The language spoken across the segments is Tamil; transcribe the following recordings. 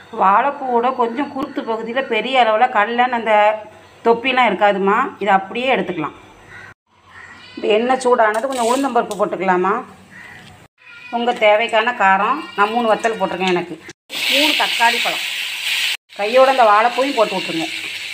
வாழைப்பூவோட கொஞ்சம் குருத்து பகுதியில் பெரிய அளவில் கடலன்னு அந்த தொப்பிலாம் இருக்காதுமா இதை அப்படியே எடுத்துக்கலாம் இப்போ எண்ணெய் சூடானது கொஞ்சம் உளுந்தம்பருப்பு போட்டுக்கலாமா உங்கள் தேவைக்கான காரம் நான் மூணு வத்தல் போட்டிருக்கேன் எனக்கு மூணு தக்காளி பழம் கையோட அந்த வாழைப்பூயும் போட்டு விட்ருங்க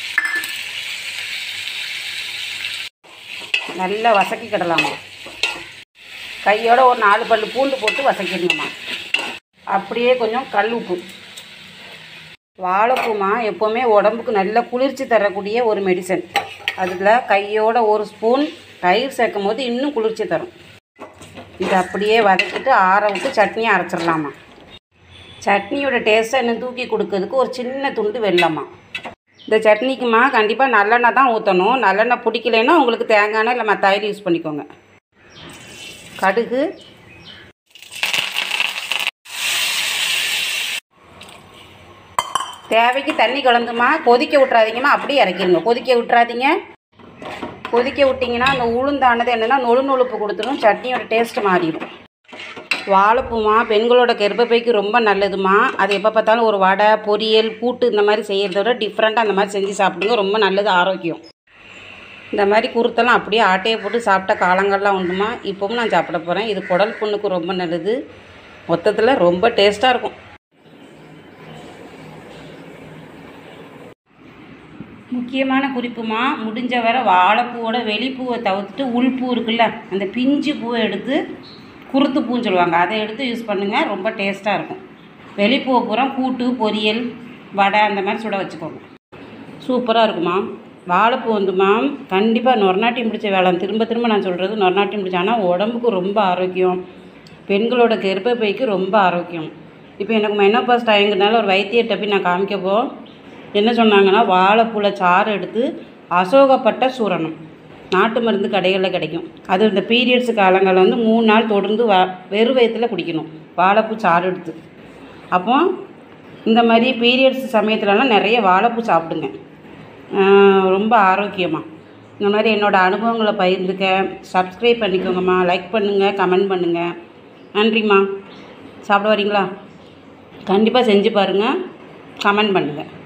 நல்லா வசக்கிக்கிடலாமா கையோட ஒரு நாலு பல்லு பூண்டு போட்டு வசக்கிடுங்கம்மா அப்படியே கொஞ்சம் கல் உப்பு வாழைப்பூமா எப்போவுமே உடம்புக்கு நல்ல குளிர்ச்சி தரக்கூடிய ஒரு மெடிசன் அதில் கையோட ஒரு ஸ்பூன் தயிர் சேர்க்கும் போது இன்னும் குளிர்ச்சி தரும் இதை அப்படியே வதக்கிட்டு ஆற விட்டு சட்னியை அரைச்சிடலாமா சட்னியோட டேஸ்ட்டை இன்னும் தூக்கி கொடுக்கறதுக்கு ஒரு சின்ன துண்டு வெல்லம்மா இந்த சட்னிக்குமா கண்டிப்பாக நல்லெண்ணெய் தான் ஊற்றணும் நல்லெண்ணெய் பிடிக்கலைன்னா உங்களுக்கு தேங்காய் எண்ணெய் இல்லை மற்ற ஆயில் யூஸ் பண்ணிக்கோங்க கடுகு தேவைக்கு தண்ணி கலந்துமா கொதிக்க விட்றாதீங்கம்மா அப்படியே இறக்கிடுங்க கொதிக்க விட்றாதீங்க கொதிக்க விட்டிங்கன்னா அந்த உளுந்தானது என்னென்னா நொழு நொழுப்பு கொடுத்துடும் சட்னியோட டேஸ்ட் மாறிடும் வாழைப்பூமா பெண்களோட கர்ப்பப்பைக்கு ரொம்ப நல்லதுமா அது எப்போ பார்த்தாலும் ஒரு வடை பொரியல் கூட்டு இந்த மாதிரி செய்கிறத விட டிஃப்ரெண்ட்டாக அந்த மாதிரி செஞ்சு சாப்பிடுங்க ரொம்ப நல்லது ஆரோக்கியம் இந்த மாதிரி குருத்தெல்லாம் அப்படியே ஆட்டையை போட்டு சாப்பிட்ட காலங்கள்லாம் உண்டுமா இப்போவும் நான் சாப்பிட போகிறேன் இது குடல் புண்ணுக்கு ரொம்ப நல்லது மொத்தத்தில் ரொம்ப டேஸ்ட்டாக இருக்கும் முக்கியமான குறிப்புமா முடிஞ்ச வரை வாழைப்பூவோட வெளிப்பூவை தவிர்த்துட்டு உள்பூ இருக்குல்ல அந்த பிஞ்சு பூவை எடுத்து குருத்து பூன்னு சொல்லுவாங்க அதை எடுத்து யூஸ் பண்ணுங்கள் ரொம்ப டேஸ்ட்டாக இருக்கும் வெளிப்பூவை பூரா கூட்டு பொரியல் வடை அந்த மாதிரி சுட வச்சுக்கோங்க சூப்பராக இருக்குமா வாழைப்பூ வந்துமா கண்டிப்பாக நொறநாட்டியம் பிடிச்ச வேலை திரும்ப திரும்ப நான் சொல்கிறது நொறநாட்டியம் பிடிச்ச ஆனால் உடம்புக்கு ரொம்ப ஆரோக்கியம் பெண்களோட கர்ப்பப்பைக்கு ரொம்ப ஆரோக்கியம் இப்போ எனக்கு மெனோபாஸ் டைங்கிறதுனால ஒரு வைத்தியர்கிட்ட போய் நான் காமிக்கப்போ என்ன சொன்னாங்கன்னா வாழைப்பூல சாறு எடுத்து அசோகப்பட்ட சூரணம் நாட்டு மருந்து கடைகளில் கிடைக்கும் அது இந்த பீரியட்ஸ் காலங்களில் வந்து மூணு நாள் தொடர்ந்து வா வெறும் வயிற்றுல குடிக்கணும் வாழைப்பூ சாறு எடுத்து அப்போ இந்த மாதிரி பீரியட்ஸ் சமயத்துலலாம் நிறைய வாழைப்பூ சாப்பிடுங்க ஆஹ் ரொம்ப ஆரோக்கியமாக இந்த மாதிரி என்னோடய அனுபவங்களை பகிர்ந்துக்க சப்ஸ்கிரைப் பண்ணிக்கோங்கம்மா லைக் பண்ணுங்கள் கமெண்ட் பண்ணுங்கள் நன்றிம்மா சாப்பிட வரீங்களா கண்டிப்பாக செஞ்சு பாருங்கள் கமெண்ட் பண்ணுங்கள்